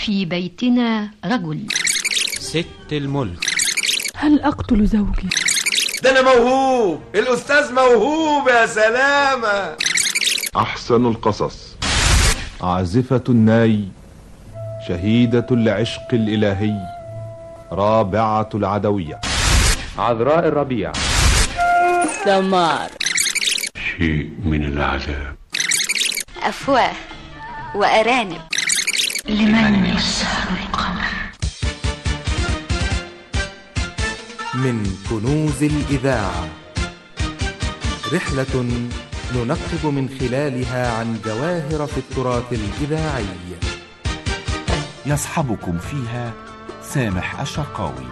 في بيتنا رجل ست الملك هل أقتل زوجي؟ ده أنا موهوب الأستاذ موهوب يا سلامة أحسن القصص عازفة الناي شهيدة العشق الإلهي رابعة العدوية عذراء الربيع سمار شيء من العذاب أفواه وأرانب لمن يسهر القمر من كنوز الإذاعة رحلة ننقب من خلالها عن جواهر في التراث الإذاعي يصحبكم فيها سامح الشرقاوي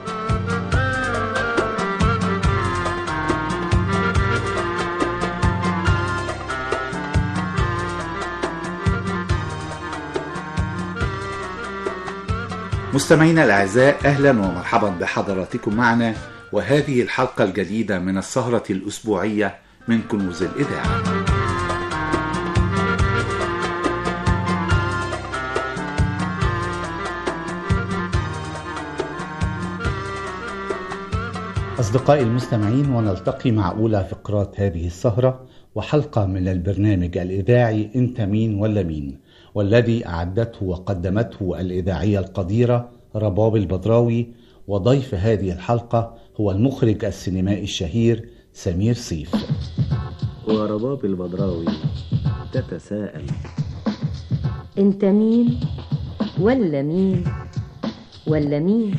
مستمعينا الأعزاء أهلا ومرحبا بحضراتكم معنا وهذه الحلقة الجديدة من السهرة الأسبوعية من كنوز الإذاعة أصدقائي المستمعين ونلتقي مع أولى فقرات هذه السهرة وحلقة من البرنامج الإذاعي أنت مين ولا مين والذي أعدته وقدمته الإذاعية القديرة رباب البدراوي وضيف هذه الحلقة هو المخرج السينمائي الشهير سمير صيف ورباب البدراوي تتساءل انت مين ولا مين ولا مين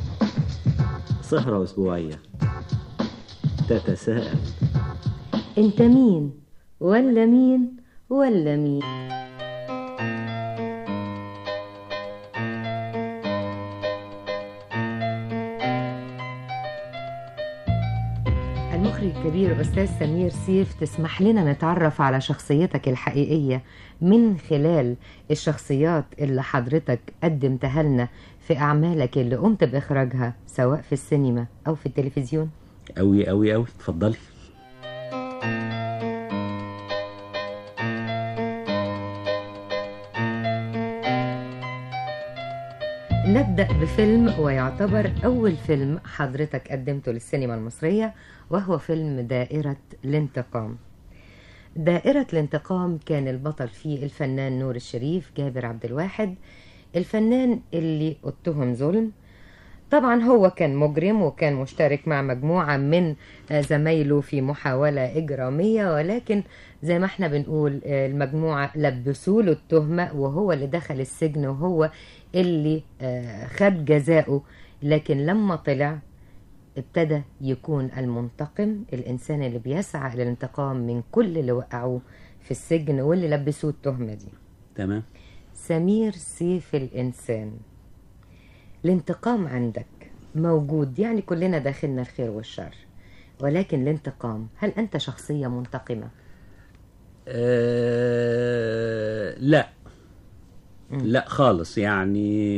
سهرة أسبوعية تتساءل انت مين ولا مين ولا مين المخرج الكبير أستاذ سمير سيف تسمح لنا نتعرف على شخصيتك الحقيقية من خلال الشخصيات اللي حضرتك قدمتها لنا في أعمالك اللي قمت بإخراجها سواء في السينما أو في التلفزيون أوي أوي أوي اتفضلي نبدأ بفيلم ويعتبر أول فيلم حضرتك قدمته للسينما المصرية وهو فيلم دائرة الانتقام دائرة الانتقام كان البطل فيه الفنان نور الشريف جابر عبد الواحد الفنان اللي اتهم ظلم طبعا هو كان مجرم وكان مشترك مع مجموعة من زمايله في محاولة إجرامية ولكن زي ما احنا بنقول المجموعة لبسوا له التهمة وهو اللي دخل السجن وهو اللي خد جزاؤه لكن لما طلع ابتدى يكون المنتقم الإنسان اللي بيسعى إلى الانتقام من كل اللي وقعوه في السجن واللي لبسوه التهمة دي تمام سمير سيف الإنسان الانتقام عندك موجود يعني كلنا داخلنا الخير والشر ولكن الانتقام هل أنت شخصية منتقمة؟ أه لا م. لا خالص يعني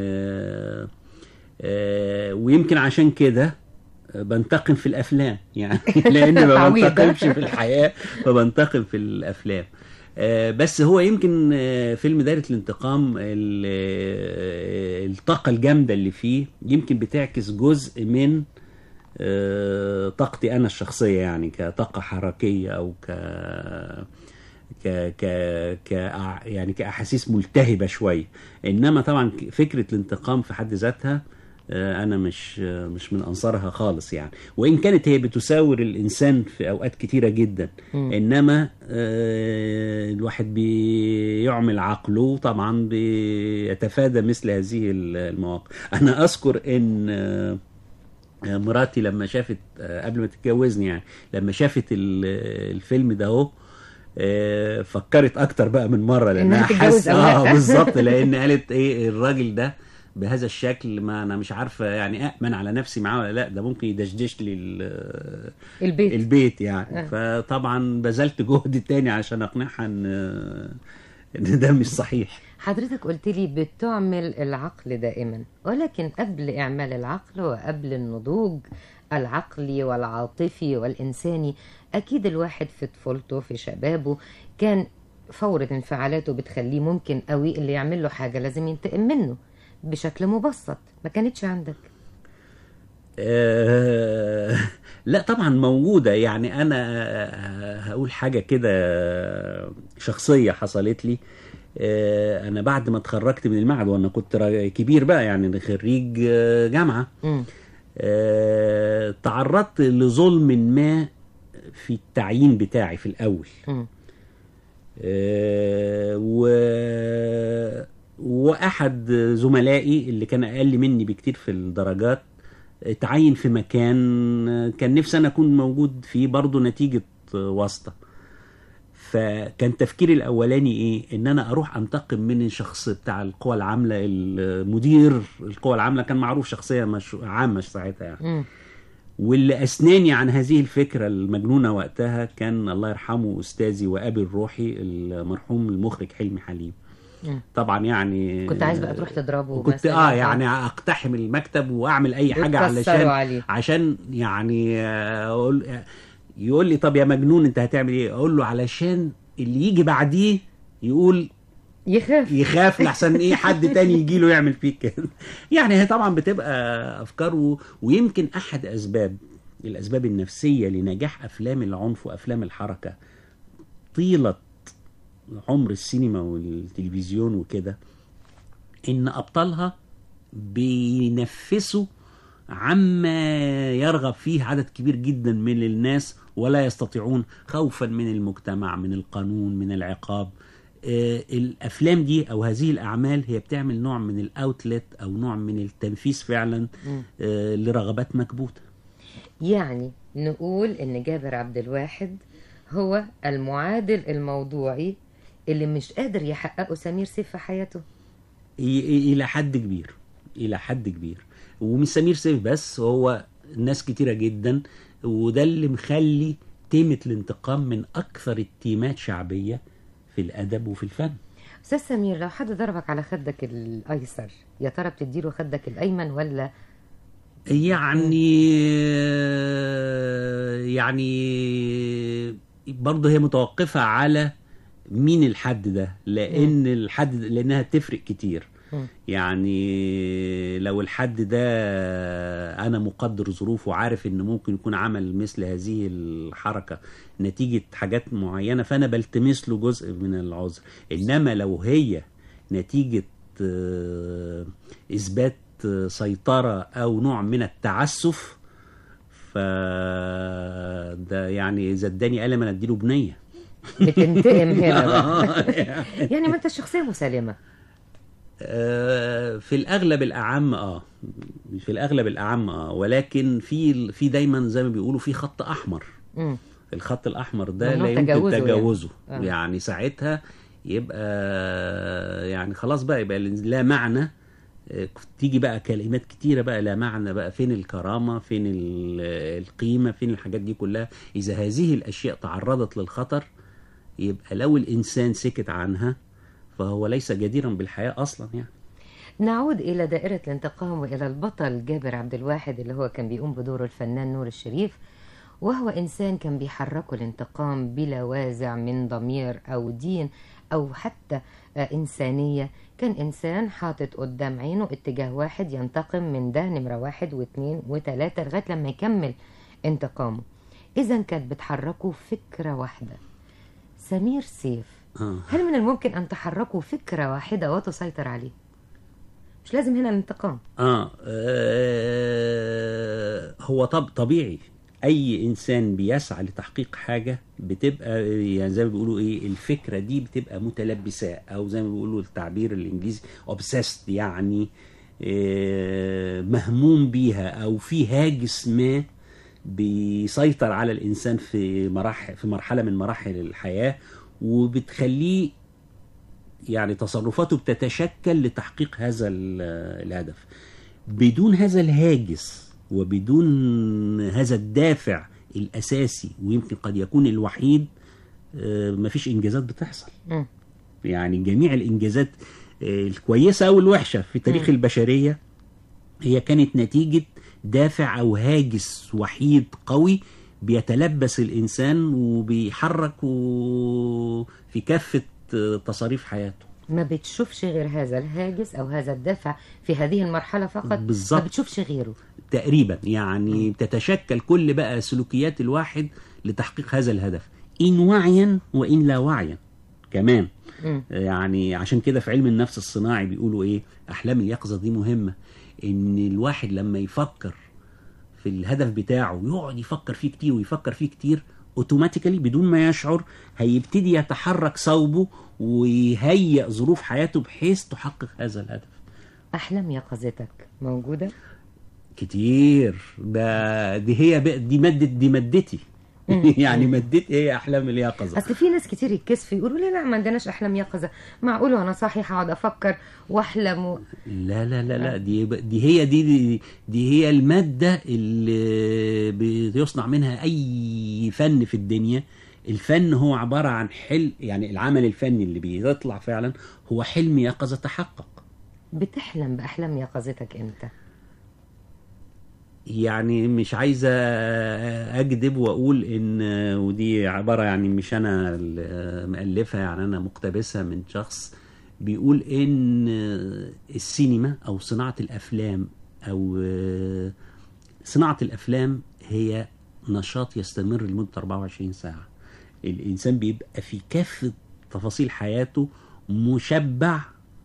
أه ويمكن عشان كده بنتقم في الافلام يعني لان ما بنتقمش في الحياه فبنتقم في الافلام بس هو يمكن فيلم دايرة الانتقام الطاقة الجامدة اللي فيه يمكن بتعكس جزء من طاقتي أنا الشخصية يعني كطاقة حركية أو ك ك ك ك يعني كأحاسيس ملتهبة شوية إنما طبعا فكرة الانتقام في حد ذاتها انا مش مش من انصارها خالص يعني وان كانت هي بتساور الانسان في اوقات كتيره جدا م. انما الواحد بيعمل عقله طبعا بيتفادى مثل هذه المواقف انا اذكر ان مراتي لما شافت قبل ما تتجوزني يعني لما شافت الفيلم ده اهو فكرت اكتر بقى من مره لانها حاسه اه بالظبط لان قالت ايه الراجل ده بهذا الشكل ما انا مش عارفه يعني اامن على نفسي معاه ولا لا ده ممكن يدشدش لي البيت البيت يعني آه. فطبعا بذلت جهد تاني عشان اقنعها ان ان ده مش صحيح حضرتك قلت لي بتعمل العقل دائما ولكن قبل اعمال العقل وقبل النضوج العقلي والعاطفي والانساني اكيد الواحد في طفولته في شبابه كان فورة انفعالاته بتخليه ممكن قوي اللي يعمل له حاجة لازم ينتقم منه بشكل مبسط ما كانتش عندك آه، لا طبعا موجودة يعني أنا آه، هقول حاجة كده شخصية حصلت لي آه، أنا بعد ما اتخرجت من المعهد وأنا كنت را- كبير بقى يعني خريج آه، جامعة مم. آه، تعرضت لظلم ما في التعيين بتاعي في الأول مم. آه، و واحد زملائي اللي كان اقل مني بكتير في الدرجات اتعين في مكان كان نفسي انا اكون موجود فيه برضه نتيجه واسطه فكان تفكيري الاولاني ايه ان انا اروح انتقم من الشخص بتاع القوى العامله المدير القوى العامله كان معروف شخصيه مش عامه ساعتها يعني مم. واللي أسناني عن هذه الفكرة المجنونة وقتها كان الله يرحمه أستاذي وأبي الروحي المرحوم المخرج حلمي حليم مم. طبعا يعني كنت عايز بقى تروح تضربه كنت مثلاً. اه يعني اقتحم المكتب واعمل اي حاجه وتكسروا علشان عليه. عشان يعني آه، اقول يقول لي طب يا مجنون انت هتعمل ايه اقول له علشان اللي يجي بعديه يقول يخاف يخاف لحسن ايه حد تاني يجي له يعمل فيك كده يعني هي طبعا بتبقى افكار و... ويمكن احد اسباب الاسباب النفسيه لنجاح افلام العنف وافلام الحركه طيله عمر السينما والتلفزيون وكده ان ابطالها بينفسوا عما يرغب فيه عدد كبير جدا من الناس ولا يستطيعون خوفا من المجتمع من القانون من العقاب آه، الافلام دي او هذه الاعمال هي بتعمل نوع من الاوتلت او نوع من التنفيس فعلا مم. آه، لرغبات مكبوته يعني نقول ان جابر عبد الواحد هو المعادل الموضوعي اللي مش قادر يحققه سمير سيف في حياته ي- ي- الى حد كبير الى حد كبير ومش سمير سيف بس هو ناس كتيره جدا وده اللي مخلي تيمة الانتقام من اكثر التيمات شعبيه في الادب وفي الفن استاذ سمير لو حد ضربك على خدك الايسر يا ترى بتديله خدك الايمن ولا يعني يعني برضه هي متوقفة على مين الحد ده لأن الحد لأنها تفرق كتير مم. يعني لو الحد ده أنا مقدر ظروفه وعارف إن ممكن يكون عمل مثل هذه الحركة نتيجة حاجات معينة فأنا بلتمس له جزء من العذر إنما لو هي نتيجة آه، إثبات آه، سيطرة أو نوع من التعسف فده يعني إذا اداني قلم أنا أديله بنية بتنتقم هنا بقى. يعني ما انت الشخصيه مسالمه آه، في الاغلب الاعم اه في الاغلب الاعم اه ولكن في في دايما زي ما بيقولوا في خط احمر مم. الخط الاحمر ده ممنوع لا يمكن تجاوزه يعني. تجاوزه آه. يعني. يعني ساعتها يبقى يعني خلاص بقى يبقى لا معنى آه، تيجي بقى كلمات كتيرة بقى لا معنى بقى فين الكرامة فين ال- القيمة فين الحاجات دي كلها إذا هذه الأشياء تعرضت للخطر يبقى لو الإنسان سكت عنها فهو ليس جديرا بالحياة أصلا يعني نعود إلى دائرة الانتقام وإلى البطل جابر عبد الواحد اللي هو كان بيقوم بدوره الفنان نور الشريف وهو إنسان كان بيحركه الانتقام بلا وازع من ضمير أو دين أو حتى آه، إنسانية كان إنسان حاطط قدام عينه اتجاه واحد ينتقم من ده نمرة واحد واثنين وثلاثة لغاية لما يكمل انتقامه إذا كانت بتحركه فكرة واحدة سمير سيف آه. هل من الممكن أن تحركوا فكرة واحدة وتسيطر عليه؟ مش لازم هنا الانتقام آه, آه هو طب طبيعي اي انسان بيسعى لتحقيق حاجه بتبقى يعني زي ما بيقولوا ايه الفكره دي بتبقى متلبساه او زي ما بيقولوا التعبير الانجليزي obsessed يعني آه مهموم بيها او في هاجس ما بيسيطر على الانسان في مراحل في مرحله من مراحل الحياه وبتخليه يعني تصرفاته بتتشكل لتحقيق هذا ال- الهدف بدون هذا الهاجس وبدون هذا الدافع الاساسي ويمكن قد يكون الوحيد آه، مفيش انجازات بتحصل مم. يعني جميع الانجازات آه، الكويسه او الوحشه في تاريخ مم. البشريه هي كانت نتيجه دافع او هاجس وحيد قوي بيتلبس الانسان وبيحرك و- في كافه آه، تصاريف حياته ما بتشوفش غير هذا الهاجس او هذا الدافع في هذه المرحله فقط بالظبط. ما بتشوفش غيره تقريبا يعني بتتشكل كل بقى سلوكيات الواحد لتحقيق هذا الهدف إن وعيا وإن لا وعيا كمان مم. يعني عشان كده في علم النفس الصناعي بيقولوا ايه احلام اليقظه دي مهمه ان الواحد لما يفكر في الهدف بتاعه يقعد يفكر فيه كتير ويفكر فيه كتير اوتوماتيكالي بدون ما يشعر هيبتدي يتحرك صوبه ويهيئ ظروف حياته بحيث تحقق هذا الهدف احلام يقظتك موجوده كتير ده دي هي بقى- دي مادة دي مادتي مم. يعني مادتي هي احلام اليقظه اصل في ناس كتير يتكسفوا يقولوا لي لا ما عندناش احلام يقظه معقول وانا صاحي هقعد افكر واحلم و... لا لا لا لا دي دي هي دي دي, دي هي المادة اللي بيصنع منها أي فن في الدنيا الفن هو عبارة عن حلم يعني العمل الفني اللي بيطلع فعلا هو حلم يقظة تحقق بتحلم باحلام يقظتك امتى يعني مش عايزة أكذب وأقول إن ودي عبارة يعني مش أنا اللي مألفها يعني أنا مقتبسها من شخص بيقول إن السينما أو صناعة الأفلام أو صناعة الأفلام هي نشاط يستمر لمدة 24 ساعة الإنسان بيبقى في كافة تفاصيل حياته مشبع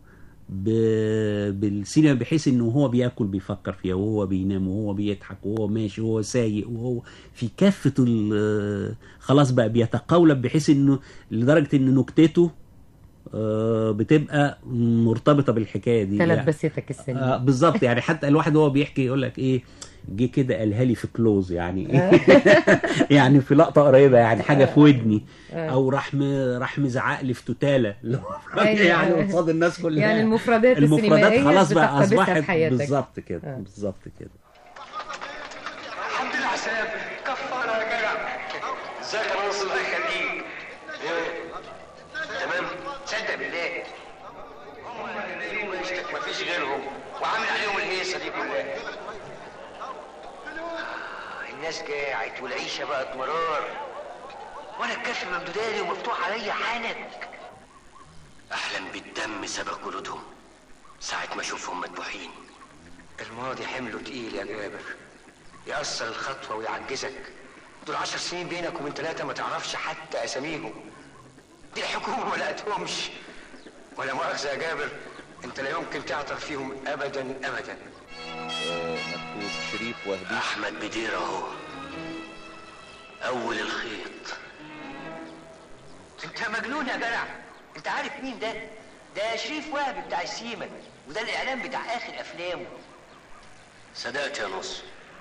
ب- بالسينما بحيث انه هو بياكل بيفكر فيها وهو بينام وهو بيضحك وهو ماشي وهو سايق وهو في كافة ال- خلاص بقى بيتقولب بحيث انه لدرجة ان نكتته آه، بتبقى مرتبطة بالحكاية دي يعني تلبستك السنين آه بالظبط يعني حتى الواحد وهو بيحكي يقول لك ايه جه كده قالها لي في كلوز يعني يعني في لقطه قريبه يعني حاجه في ودني آه. او راح م... راح مزعق لي في توتاله اللي هو أيوة. يعني قصاد الناس كلها يعني المفردات المفردات السينمائية خلاص بقى بتقتبسها اصبحت في حياتك. بالظبط كده آه. بالظبط كده الحمد لله على السلامة كفارة يا جدع ازيك يا ناصر الله يخليك ايه تمام تصدق بالله هم اللي وشك مفيش غيرهم وعامل عليهم الهيصة دي كلها الناس جاعت والعيشة بقت مرار وانا الكف ممدودالي ومفتوح عليا حانك احلم بالدم سبق جلودهم ساعة ما اشوفهم مذبوحين الماضي حمله تقيل يا جابر يأثر الخطوة ويعجزك دول عشر سنين بينك وبين ثلاثة ما تعرفش حتى أساميهم دي الحكومة ما لقتهمش ولا مؤاخذة يا جابر أنت لا يمكن تعثر فيهم أبدا أبدا مكتوب شريف وهبي أحمد بدير أهو أول الخيط أنت مجنون يا جدع أنت عارف مين ده؟ ده شريف وهبي بتاع السيما وده الإعلان بتاع آخر أفلامه صدقت يا نصر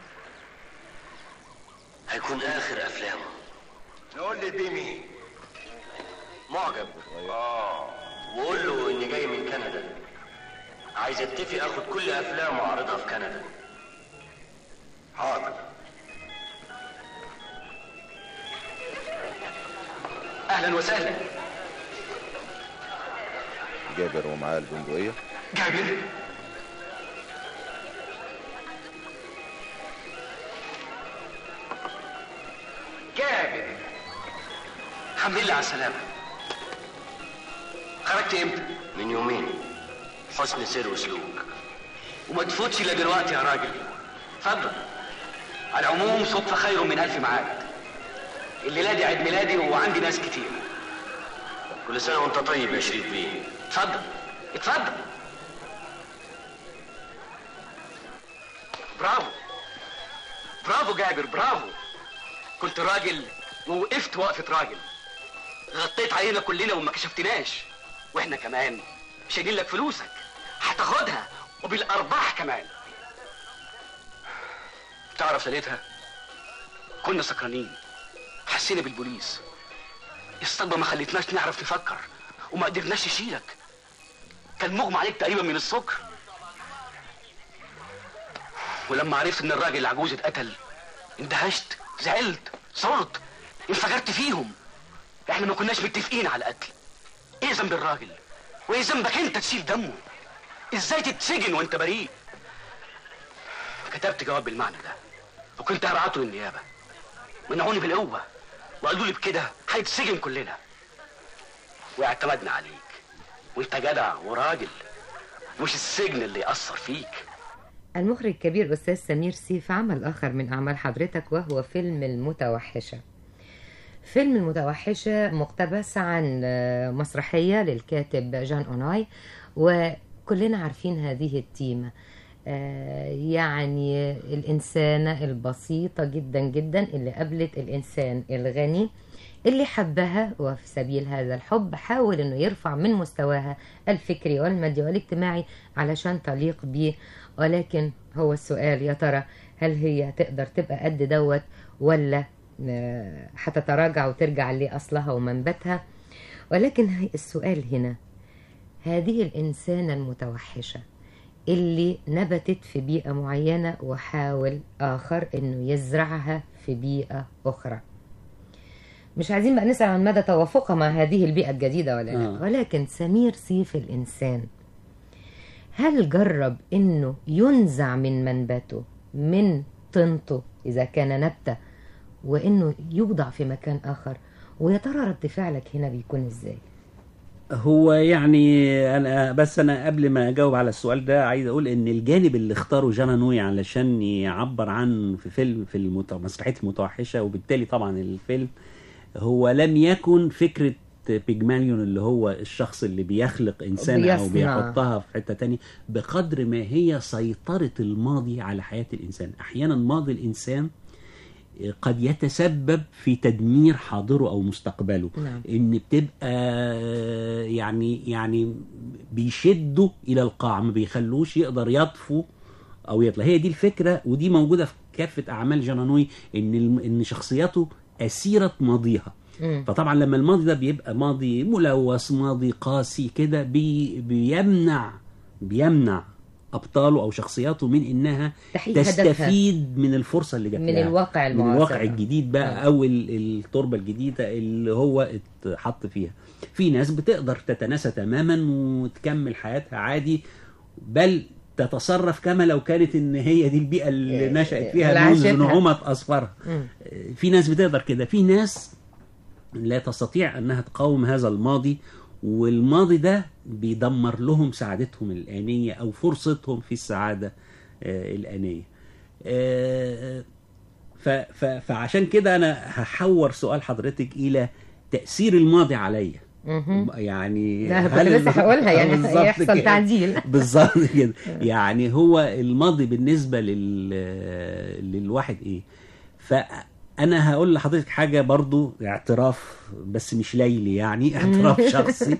هيكون آخر أفلامه نقول لي بيمي معجب اه وقول له اني جاي من كندا عايز اتفق اخد كل افلامه واعرضها في كندا حاضر اهلا وسهلا جابر ومعاه البندقية جابر جابر الحمد لله على السلامة خرجت امتى؟ من يومين حسن سير وسلوك وما تفوتش الا دلوقتي يا راجل اتفضل على العموم صدفة خير من ألف معاد الليلة دي عيد ميلادي وعندي ناس كتير كل سنة وانت طيب يا شريف بيه اتفضل اتفضل برافو برافو جابر برافو كنت راجل ووقفت وقفة راجل غطيت علينا كلنا وما كشفتناش واحنا كمان شايلين لك فلوسك هتاخدها وبالارباح كمان تعرف ليلتها كنا سكرانين حسينا بالبوليس الصدمة ما خلتناش نعرف نفكر وما قدرناش نشيلك كان مغمى عليك تقريبا من السكر ولما عرفت ان الراجل العجوز اتقتل اندهشت زعلت صرت انفجرت فيهم احنا ما كناش متفقين على القتل ايه ذنب الراجل وايه ذنبك انت تشيل دمه ازاي تتسجن وانت بريء كتبت جواب بالمعنى ده وكنت هبعته للنيابه منعوني بالقوه وقالوا لي بكده هيتسجن كلنا واعتمدنا عليك وانت جدع وراجل مش السجن اللي يأثر فيك المخرج الكبير أستاذ سمير سيف عمل آخر من أعمال حضرتك وهو فيلم المتوحشة فيلم المتوحشة مقتبس عن آه، مسرحية للكاتب جان أوناي وكلنا عارفين هذه التيمة آه، يعني الإنسانة البسيطة جدا جدا اللي قابلت الإنسان الغني اللي حبها وفي سبيل هذا الحب حاول انه يرفع من مستواها الفكري والمادي والاجتماعي علشان تليق بيه ولكن هو السؤال يا ترى هل هي تقدر تبقى قد دوت ولا آه، هتتراجع وترجع لأصلها ومنبتها ولكن هي- السؤال هنا هذه الإنسانة المتوحشة اللي نبتت في بيئة معينة وحاول آخر إنه يزرعها في بيئة أخرى مش عايزين بقى نسأل عن مدى توافقها مع هذه البيئة الجديدة ولا لا آه. ولكن سمير سيف الإنسان هل جرب إنه ينزع من منبته من طينته إذا كان نبتة وإنه يوضع في مكان آخر ويا ترى رد فعلك هنا بيكون إزاي؟ هو يعني انا بس انا قبل ما اجاوب على السؤال ده عايز اقول ان الجانب اللي اختاره جانا نوي علشان يعبر عنه في فيلم في المت- مسرحيه المتوحشه وبالتالي طبعا الفيلم هو لم يكن فكره بيجماليون اللي هو الشخص اللي بيخلق انسان او بيصنع. بيحطها في حته تانية بقدر ما هي سيطره الماضي على حياه الانسان احيانا ماضي الانسان قد يتسبب في تدمير حاضره او مستقبله نعم. ان بتبقى يعني يعني بيشدوا الى القاع ما بيخلوش يقدر يطفو او يطلع هي دي الفكره ودي موجوده في كافه اعمال جانانوي ان الم- ان شخصياته اسيره ماضيها مم. فطبعا لما الماضي ده بيبقى ماضي ملوث ماضي قاسي كده بي بيمنع بيمنع ابطاله او شخصياته من انها تحقيق هدفها. تستفيد من الفرصه اللي جات من لها. الواقع من المعاصر. الواقع الجديد بقى او ال- التربه الجديده اللي هو اتحط فيها في ناس بتقدر تتناسى تماما وتكمل حياتها عادي بل تتصرف كما لو كانت ان هي دي البيئه اللي إيه، نشأت اللي فيها منذ عاشتها. نعومه اصفارها مم. في ناس بتقدر كده في ناس لا تستطيع انها تقاوم هذا الماضي والماضي ده بيدمر لهم سعادتهم الآنية أو فرصتهم في السعادة آه، الآنية آه، ف- ف- فعشان كده أنا هحور سؤال حضرتك إلى تأثير الماضي عليا مهم. يعني ده كنت هل لسه الم- هقولها يعني بالظبط يحصل كده. تعديل. بالظبط كده يعني هو الماضي بالنسبه لل للواحد ايه فانا هقول لحضرتك حاجه برضو اعتراف بس مش ليلي يعني اعتراف شخصي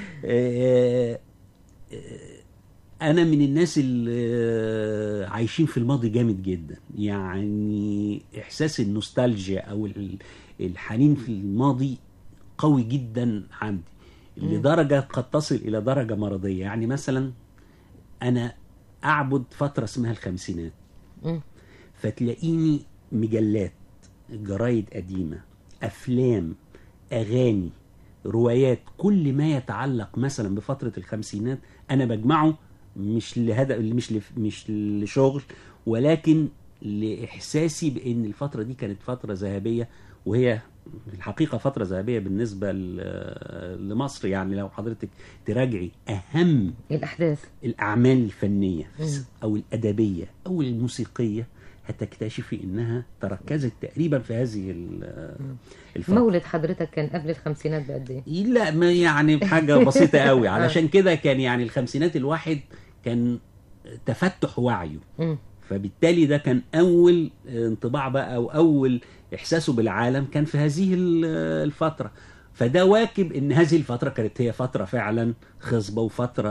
آه، آه، انا من الناس اللي عايشين في الماضي جامد جدا يعني احساس النوستالجيا او ال- الحنين في الماضي قوي جدا عندي مم. لدرجه قد تصل الى درجه مرضيه يعني مثلا انا اعبد فتره اسمها الخمسينات مم. فتلاقيني مجلات جرايد قديمة أفلام أغاني روايات كل ما يتعلق مثلا بفترة الخمسينات أنا بجمعه مش لهدف مش لف مش لشغل ولكن لإحساسي بأن الفترة دي كانت فترة ذهبية وهي الحقيقة فترة ذهبية بالنسبة ل- لمصر يعني لو حضرتك تراجعي أهم الأحداث الأعمال الفنية مم. أو الأدبية أو الموسيقية هتكتشفي إنها تركزت تقريبا في هذه ال- الفترة مولد حضرتك كان قبل الخمسينات بقد ايه؟ لا ما يعني بحاجة بسيطة قوي علشان كده كان يعني الخمسينات الواحد كان تفتح وعيه مم. فبالتالي ده كان أول انطباع بقى أو أول إحساسه بالعالم كان في هذه ال- الفترة فده واكب ان هذه الفترة كانت هي فترة فعلا خصبة وفترة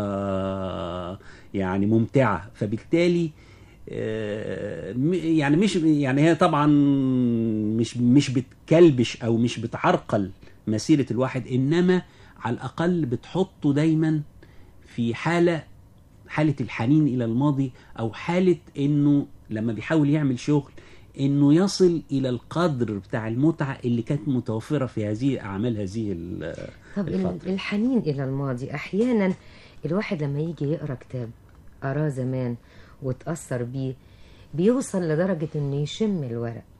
يعني ممتعة فبالتالي آه، م- يعني مش يعني هي طبعا مش مش بتكلبش او مش بتعرقل مسيرة الواحد انما على الاقل بتحطه دايما في حالة حالة الحنين الى الماضي او حالة انه لما بيحاول يعمل شغل انه يصل الى القدر بتاع المتعة اللي كانت متوفرة في هذه اعمال هذه ال- طب ال- الفترة الحنين إلى الماضي أحيانا الواحد لما يجي يقرأ كتاب قراه زمان وتأثر بيه بيوصل لدرجة إنه يشم الورق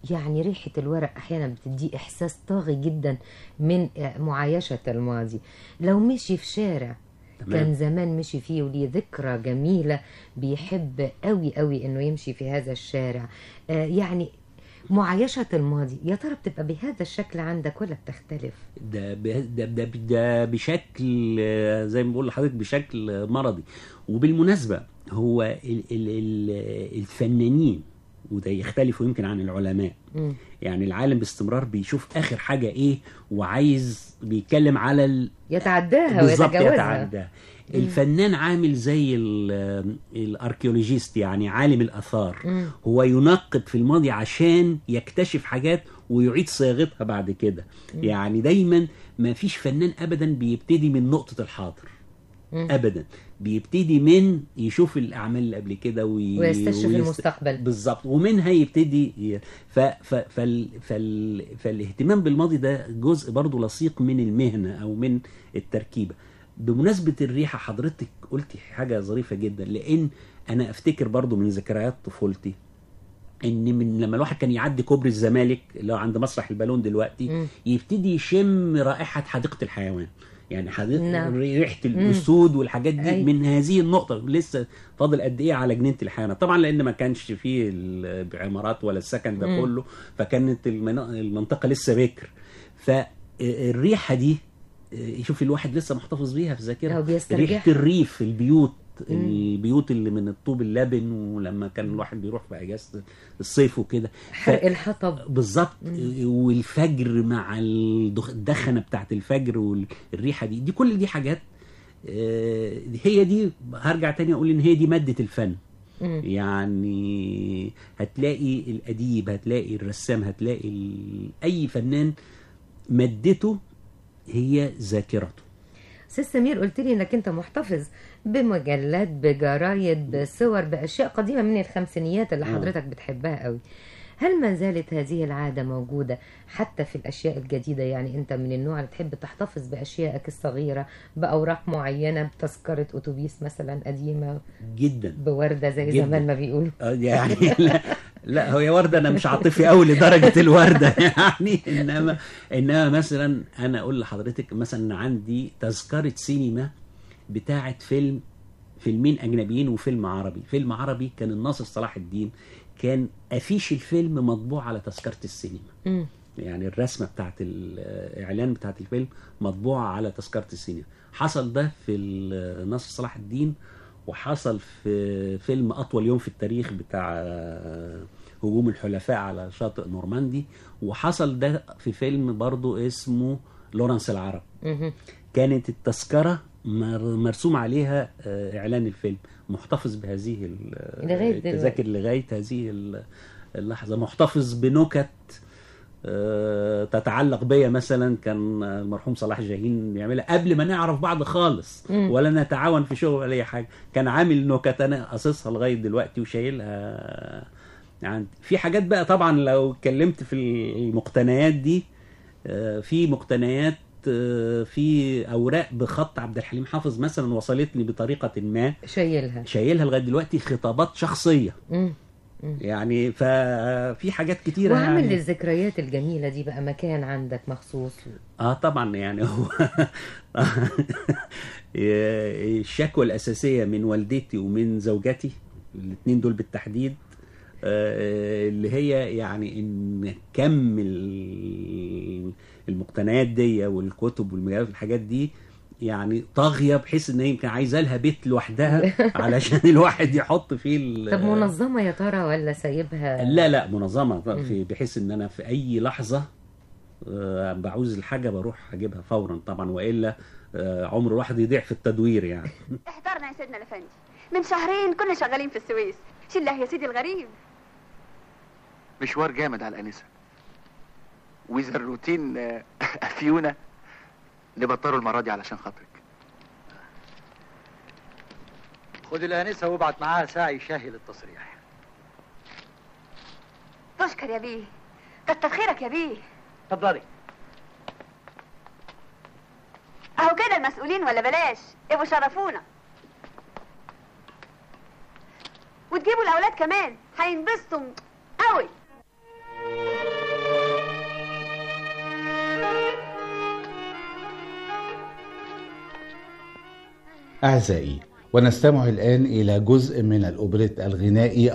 يعني ريحة الورق أحيانا بتدي إحساس طاغي جدا من معايشة الماضي لو مشي في شارع تمام. كان زمان مشي فيه وليه ذكرى جميلة بيحب قوي قوي انه يمشي في هذا الشارع آه يعني معايشة الماضي يا ترى بتبقى بهذا الشكل عندك ولا بتختلف ده ب- ده ده, ده بشكل آه، زي ما بقول لحضرتك بشكل آه، مرضي وبالمناسبه هو ال ال ال الفنانين وده يختلف يمكن عن العلماء مم. يعني العالم باستمرار بيشوف اخر حاجه ايه وعايز بيتكلم على ال... يتعداها بالظبط ويتجاوزها يتعدى الفنان عامل زي ال- الاركيولوجيست يعني عالم الاثار مم. هو ينقب في الماضي عشان يكتشف حاجات ويعيد صياغتها بعد كده مم. يعني دايما ما فيش فنان ابدا بيبتدي من نقطه الحاضر مم. ابدا بيبتدي من يشوف الاعمال اللي قبل كده وي... ويستشرف ويست- المستقبل. بالظبط ومنها يبتدي ي... ف... ف... فال... فال... فالاهتمام بالماضي ده جزء برضه لصيق من المهنه او من التركيبه بمناسبه الريحه حضرتك قلتي حاجه ظريفه جدا لان انا افتكر برضه من ذكريات طفولتي ان من لما الواحد كان يعدي كوبري الزمالك اللي هو عند مسرح البالون دلوقتي مم. يبتدي يشم رائحه حديقه الحيوان يعني حديقه نعم. ريحه مم. الاسود والحاجات دي أي. من هذه النقطه لسه فاضل قد ايه على جنينه الحيوانات طبعا لان ما كانش فيه العمارات ولا السكن ده مم. كله فكانت المنا- المنطقه لسه بكر فالريحه دي آه، شوف الواحد لسه محتفظ بيها في أو ذاكرته بيسترجعها. ريحه الريف البيوت مم. البيوت اللي من الطوب اللبن ولما كان الواحد بيروح في اجازه الصيف وكده حرق الحطب بالظبط والفجر مع الدخ- الدخنه بتاعت الفجر والريحه دي دي كل دي حاجات آه، هي دي هرجع تاني اقول ان هي دي ماده الفن مم. يعني هتلاقي الاديب هتلاقي الرسام هتلاقي ال... اي فنان مادته هي ذاكرته استاذ سمير قلت لي انك انت محتفظ بمجلات بجرايد بصور باشياء قديمه من الخمسينيات اللي آه. حضرتك بتحبها قوي هل ما زالت هذه العاده موجوده حتى في الاشياء الجديده يعني انت من النوع اللي تحب تحتفظ باشيائك الصغيره باوراق معينه بتذكره اتوبيس مثلا قديمه جدا بورده زي جداً. زمان ما بيقولوا آه، يعني لا, لا هو يا ورده انا مش عاطفي قوي لدرجه الورده يعني انما انما مثلا انا اقول لحضرتك مثلا عندي تذكره سينما بتاعه فيلم فيلمين اجنبيين وفيلم عربي فيلم عربي كان الناصر صلاح الدين كان افيش الفيلم مطبوع على تذكره السينما مم. يعني الرسمه بتاعت الاعلان بتاعت الفيلم مطبوعه على تذكره السينما حصل ده في ال- ناصر صلاح الدين وحصل في فيلم اطول يوم في التاريخ بتاع هجوم الحلفاء على شاطئ نورماندي وحصل ده في فيلم برضو اسمه لورنس العرب مهم. كانت التذكره مر- مرسوم عليها آه، اعلان الفيلم محتفظ بهذه ال- لغاية دلوقتي. التذاكر لغايه هذه ال- اللحظه محتفظ بنكت آه، تتعلق بيا مثلا كان المرحوم صلاح جاهين بيعملها قبل ما نعرف بعض خالص مم. ولا نتعاون في شغل ولا اي حاجه كان عامل نكت انا قصصها لغايه دلوقتي وشايلها عندي في حاجات بقى طبعا لو اتكلمت في المقتنيات دي آه، في مقتنيات آه، في اوراق بخط عبد الحليم حافظ مثلا وصلتني بطريقه ما شايلها شايلها لغايه دلوقتي خطابات شخصيه مم. مم. يعني ففي حاجات كتيره وعامل يعني للذكريات الجميله دي بقى مكان عندك مخصوص اه طبعا يعني هو الشكوى الاساسيه من والدتي ومن زوجتي الاثنين دول بالتحديد آه، اللي هي يعني ان كم ال- المقتنيات دي والكتب والمجلات والحاجات دي يعني طاغيه بحيث ان هي يمكن عايزه لها بيت لوحدها علشان الواحد يحط فيه ال- طب منظمه يا ترى ولا سايبها لا لا منظمه مم. في بحيث ان انا في اي لحظه آه، بعوز الحاجه بروح اجيبها فورا طبعا والا آه، عمر الواحد يضيع في التدوير يعني احضرنا يا سيدنا الافندي من شهرين كنا شغالين في السويس شله يا سيدي الغريب مشوار جامد على الانسه واذا الروتين آه، افيونا نبطله المره دي علشان خاطرك خد الانسه وابعت معاها ساعي شاهي للتصريح تشكر يا بيه كتر خيرك يا بيه اتفضلي اهو كده المسؤولين ولا بلاش ابقوا شرفونا وتجيبوا الاولاد كمان هينبسطوا قوي أعزائي ونستمع الآن إلى جزء من الأوبريت الغنائي